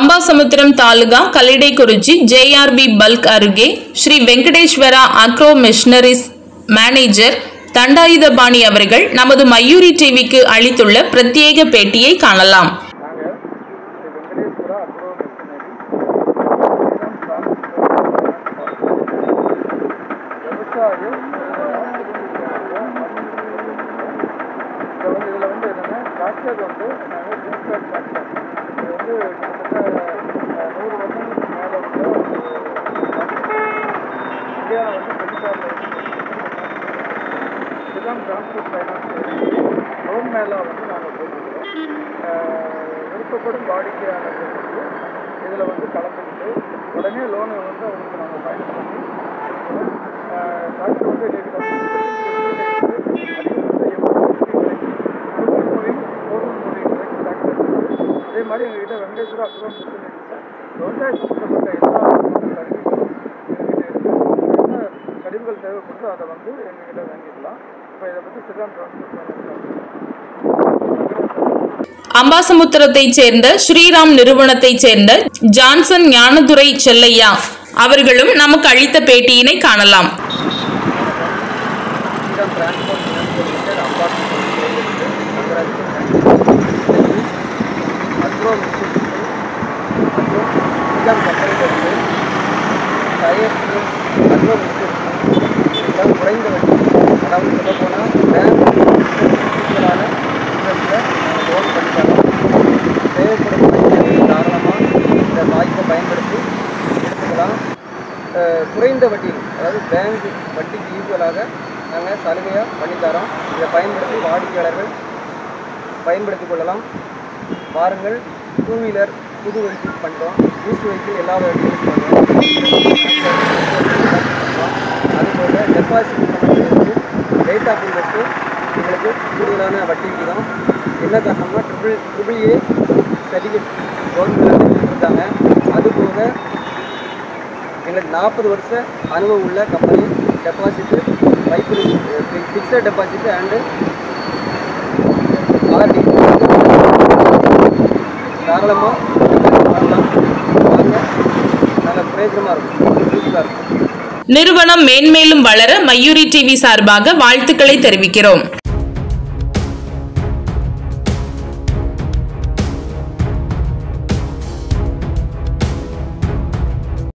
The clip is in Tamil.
அம்பாசமுத்திரம் தாலுகா கல்லிடைக்குறிச்சி ஜேஆர்பி பல்க் அருகே Sri Venkateswara agro machineries manager Thandayuthapani அவர்கள் நமது மயூரி டிவிக்கு அளித்துள்ள பிரத்யேக பேட்டியை காணலாம் நாங்கள் ஸ்ரீ வெங்கடேஸ்வரா அக்ரோ மிஷனரி விவசாயம் இதில் வந்து இதில் வந்து என்னென்னா டிராக்டர் வந்து நாங்கள் ஜூஸ்பேட் டிராக்டர் இது வந்து கிட்டத்தட்ட அஹ், நூறு வருஷங்களுக்கு மேலே உள்ள இந்தியாவில் வந்து பெருசாக இதுதான் டிரான்ஸ்போர்ட் ஃபைனான்ஸ் லோன் மேலே வந்து நாங்கள் போட்டுருக்கோம் விருப்பப்படும் வாடிக்கையாளர்கள் வந்து இதில் வந்து கலந்துக்கிட்டு உடனே லோனை வந்து அவங்களுக்கு நாங்கள் ஃபைனல் பண்ணி கொடுக்குறோம் டாக்டர் வந்து எங்ககிட்ட வந்து அதே மாதிரி எங்ககிட்ட வெங்கடேஸ்வரா அக்ரோ விவசாய சம்பந்தப்பட்ட எல்லா கருவிகளும் எங்ககிட்ட இருக்குது என்ன கருவிகள் தேவைப்படுதோ அதை வந்து எங்ககிட்ட வாங்கிக்கலாம் இப்போ இதை பற்றி சிறான் டிரான்ஸ்போர்ட் பண்ணியிருக்காங்க அம்பாசமுத்திரத்தைச் சேர்ந்த ஸ்ரீராம் நிறுவனத்தைச் சேர்ந்த ஜான்சன் ஞானதுரை செல்லையா அவர்களும் நமக்கு அளித்த பேட்டியினை காணலாம் Sriram transport limited ambassador agro machine மற்றும் ஸ்ரீராம் கம்பெனிலிருந்து டயர் அக்ரோ மிஷின் எல்லாம் குறைந்த வட்டி அதாவது சொல்ல போனால் பேங்க் ஈக்குவலான இன்ட்ரெஸ்ட்டில் லோன் பண்ணித்தரோம் தேவைப்படும் இளைஞர்கள் தாராளமாக இந்த வாய்ப்பை பயன்படுத்தி எடுத்துக்கலாம் அஹ் குறைந்த வட்டியில் அதாவது பேங்க் வட்டிக்கு ஈக்குவலாக நாங்கள் சலுகையாக பண்ணித்தரோம் இதை பயன்படுத்தி வாடிக்கையாளர்கள் பயன்படுத்திக் கொள்ளலாம் வாருங்கள் டூ வீலர் புது வெஹிக்கிள் பண்ணுறோம் யூஸ் வெஹிக்கிள் எல்லா வெஹிக்கிளும் பண்ணுறோம் அதுபோல் டெபாசிட் பண்ணுறதுக்கு ரேட் ஆஃப் இன்ட்ரெஸ்ட்டு எங்களுக்கு கூடுதலான வட்டி விகிதம் என்ன காரணம்னா ட்ரிபிள் ட்ரிபிள் ஏ சர்டிஃபிகேட் கவர்மெண்ட்டில் கொடுத்துருக்காங்க அதுபோக எங்களுக்கு நாற்பது வருஷ அனுபவம் உள்ள கம்பெனி டெபாசிட்டு வைப்பு ஃபிக்ஸட் டெபாசிட் அண்டு ஆர்டி தாராளமாக பண்ணலாம் வாங்க நல்ல பிரயோஜனமாக இருக்கும் யூஸ்ஃபுல்லாக இருக்கும் நிறுவனம் மேன்மேலும் வளர மயூரி டிவி சார்பாக வாழ்த்துக்களை தெரிவிக்கிறோம்